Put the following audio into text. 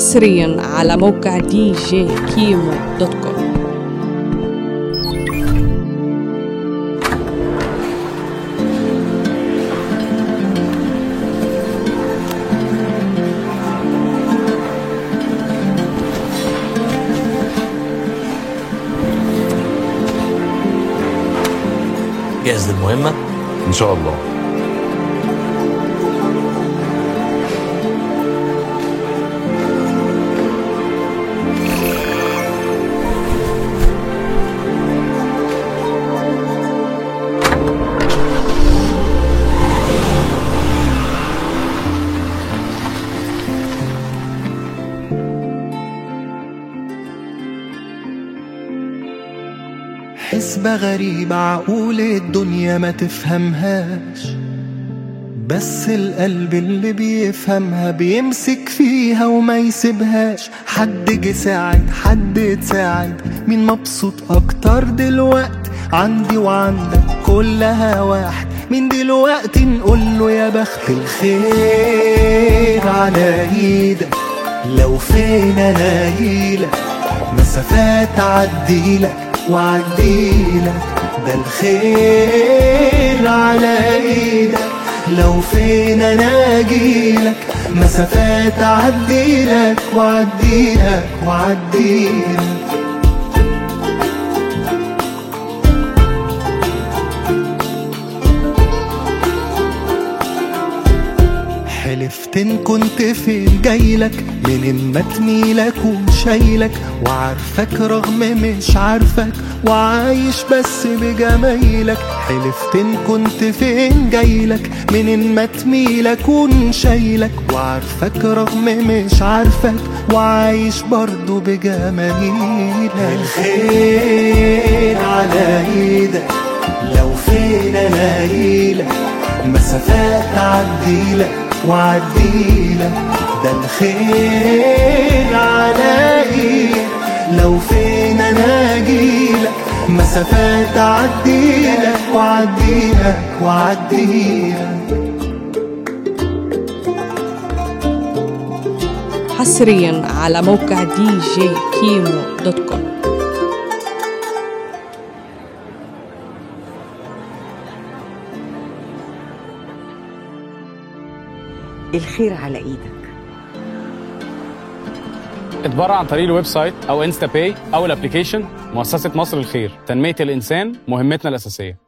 حصريا على موقع دي جي كيمو دوت كوم جاهز للمهمة؟ ان شاء الله حسبة غريبة عقول الدنيا ما تفهمهاش بس القلب اللي بيفهمها بيمسك فيها وما يسيبهاش حد جه ساعد حد اتساعد مين مبسوط اكتر دلوقتي عندي وعندك كلها واحد من دلوقتي نقول له يا بخت الخير على ايدك لو فين انا جيلك مسافات عديلك وعديلك ده الخير على ايدك لو فين انا اجيلك مسافات اعديلك وعديلك وعديلك حلفت ان كنت فين جايلك منين ما تميلك وشايلك وعارفك رغم مش عارفك وعايش بس بجمايلك حلفت ان كنت فين جايلك منين ما تميلك ونشايلك وعارفك رغم مش عارفك وعايش برضو بجمايلك الخير على ايدك لو فين انا جيلك مسافات عديلك وعديلك ده الخير على ايدك لو فين انا اجيلك مسافات اعديلك وعديلك وعديلك حصريا على موقع دي جي كيمو دوت كوم الخير على ايدك اتبرع عن طريق الويب سايت او انستا باي او الابلكيشن مؤسسه مصر الخير تنميه الانسان مهمتنا الاساسيه